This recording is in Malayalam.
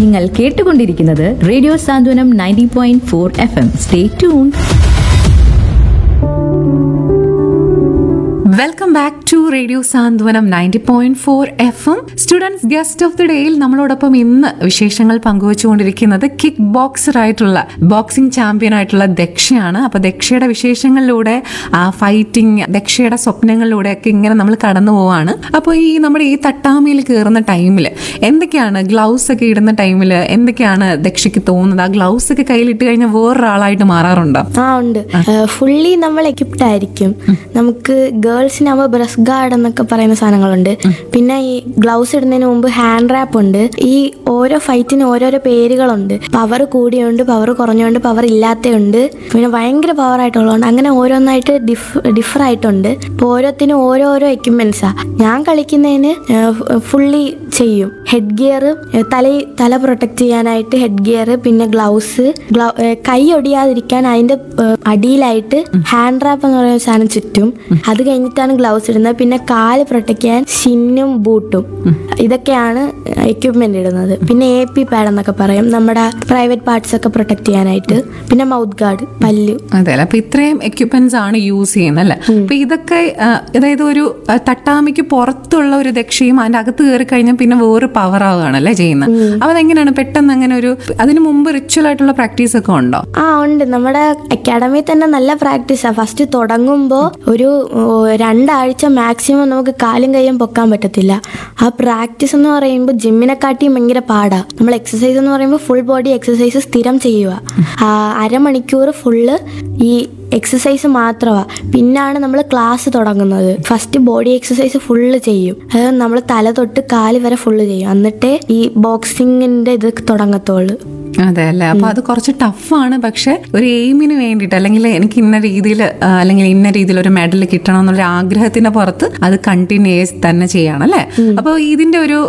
നിങ്ങൾ കേട്ടുകൊണ്ടിരിക്കുന്നത് radio Santhwanam ninety point four F M stay tune welcome back to radio Santhwanam ninety point four F M students guest of the ഡേയിൽ നമ്മളോടൊപ്പം ഇന്ന് വിശേഷങ്ങൾ പങ്കുവച്ചുകൊണ്ടിരിക്കുന്നത് കിക്ക് ബോക്സർ ആയിട്ടുള്ള ബോക്സിംഗ് ചാമ്പ്യൻ ആയിട്ടുള്ള ദക്ഷയാണ് അപ്പൊ ദക്ഷയുടെ വിശേഷങ്ങളിലൂടെ ആ ഫൈറ്റിംഗ് ദക്ഷയുടെ സ്വപ്നങ്ങളിലൂടെ ഒക്കെ ഇങ്ങനെ നമ്മൾ കടന്നു പോവാണ് അപ്പോൾ ഈ നമ്മുടെ ഈ തട്ടാമയിൽ കയറുന്ന ടൈമിൽ എന്തൊക്കെയാണ് ഗ്ലൗസ് ഒക്കെ ഇടുന്ന ടൈമിൽ എന്തൊക്കെയാണ് ദക്ഷയ്ക്ക് തോന്നുന്നത് ആ ഗ്ലൗസ് ഒക്കെ കയ്യിലിട്ട് കഴിഞ്ഞാൽ വേറൊരാളായിട്ട് മാറാറുണ്ടോ ആ ഉണ്ട് ഫുള്ളി നമ്മൾ എക്യുപ്ഡ് ആയിരിക്കും നമുക്ക് ഗേൾസിനാകുമ്പോൾ ബ്രസ്റ്റ് ഗാർഡ് എന്നൊക്കെ പറയുന്ന സാധനങ്ങളുണ്ട് പിന്നെ ഈ ഗ്ലൗസ് ഇടുന്നതിന് മുമ്പ് ഹാൻഡ് റാപ്പ് ഉണ്ട് ഈ ഓരോ ഫൈറ്റിന് ഓരോരോ പേരുകളുണ്ട് പവർ കൂടിയുണ്ട് പവർ കുറഞ്ഞുണ്ട് പവർ ഇല്ലാത്തയുണ്ട് പിന്നെ ഭയങ്കര പവർ ആയിട്ടുള്ളതുണ്ട് അങ്ങനെ ഓരോന്നായിട്ട് ഡിഫ് ഡിഫർ ആയിട്ടുണ്ട് അപ്പോൾ ഓരോത്തിനും ഓരോരോ എക്യുപ്മെന്റ്സാ ഞാൻ കളിക്കുന്നതിന് ഫുള്ളി ചെയ്യും ഹെഡ് ഗിയർ തല തല പ്രൊട്ടക്ട് ചെയ്യാനായിട്ട് ഹെഡ് ഗിയർ പിന്നെ ഗ്ലൗസ് കൈ ഒടിയാതിരിക്കാൻ അതിന്റെ ഏഹ്, അടിയിലായിട്ട് ഹാൻഡ് റാപ്പ് എന്ന് പറയുന്ന സാധനം ചുറ്റും അത് കഴിഞ്ഞിട്ടാണ് ഗ്ലൗസ് ഇടുന്നത് പിന്നെ കാല് പ്രൊട്ടക്ട് ചെയ്യാൻ ഷിന്നും ബൂട്ടും ഇതൊക്കെയാണ് എക്യുപ്മെന്റ് ഇടുന്നത് പിന്നെ എ പി പാഡ് എന്നൊക്കെ പറയും നമ്മുടെ പ്രൈവറ്റ് പാർട്സ് ഒക്കെ പ്രൊട്ടക്ട് ചെയ്യാനായിട്ട് പിന്നെ മൗത്ത് ഗാർഡ് പല്ല് അതെ അപ്പൊ ഇത്രയും എക്യുപ്മെന്റ്സ് ആണ് യൂസ് ചെയ്യുന്നത് അല്ലേ അപ്പൊ ഇതൊക്കെ ആ, അതായത് ഒരു ആ, തട്ടാമിക്ക് പുറത്തുള്ള ഒരു ദക്ഷയും അതിന്റെ അകത്ത് കയറി കഴിഞ്ഞാൽ പിന്നെ വേറെ പവർ ആവുകയാണല്ലേ ചെയ്യുന്നത് അപ്പൊ അതെങ്ങനെയാണ് പെട്ടെന്ന് അങ്ങനെ ഒരു അതിന് മുമ്പ് റിച്വൽ ആയിട്ടുള്ള പ്രാക്ടീസ് ഒക്കെ ഉണ്ടോ ആ ഉണ്ട് നമ്മുടെ അക്കാഡമിയിൽ തന്നെ നല്ല പ്രാക്ടീസാണ് ഫസ്റ്റ് തുടങ്ങുമ്പോൾ ഒരു ഓ, രണ്ടാഴ്ച മാക്സിമം നമുക്ക് കാലും കൈയും പൊക്കാൻ പറ്റത്തില്ല ആ പ്രാക്ടീസ് എന്ന് പറയുമ്പോൾ ജിമ്മിനെക്കാട്ടിയും ഭയങ്കര പാടാ നമ്മൾ എക്സസൈസ് എന്ന് പറയുമ്പോൾ ഫുൾ ബോഡി എക്സസൈസ് സ്ഥിരം ചെയ്യുക ആ, അരമണിക്കൂർ ഫുള്ള് ഈ എക്സസൈസ് മാത്രമാണ് പിന്നാണ് നമ്മൾ ക്ലാസ് തുടങ്ങുന്നത് ഫസ്റ്റ് ബോഡി എക്സസൈസ് ഫുള്ള് ചെയ്യും അതായത് നമ്മൾ തല തൊട്ട് കാല് വരെ ഫുള്ള് ചെയ്യും എന്നിട്ടേ ഈ ബോക്സിങ്ങിന്റെ ഇത് തുടങ്ങത്തുള്ളൂ അതെ അല്ലേ അപ്പൊ അത് കുറച്ച് ടഫാണ് പക്ഷെ ഒരു എയിമിന് വേണ്ടിയിട്ട് അല്ലെങ്കിൽ എനിക്ക് ഇന്ന രീതിയിൽ അല്ലെങ്കിൽ ഇന്ന രീതിയിൽ ഒരു മെഡൽ കിട്ടണം എന്നുള്ള ആഗ്രഹത്തിന്റെ പുറത്ത് അത് കണ്ടിന്യൂസ് തന്നെ ചെയ്യണം അല്ലേ അപ്പൊ ഇതിന്റെ ഒരു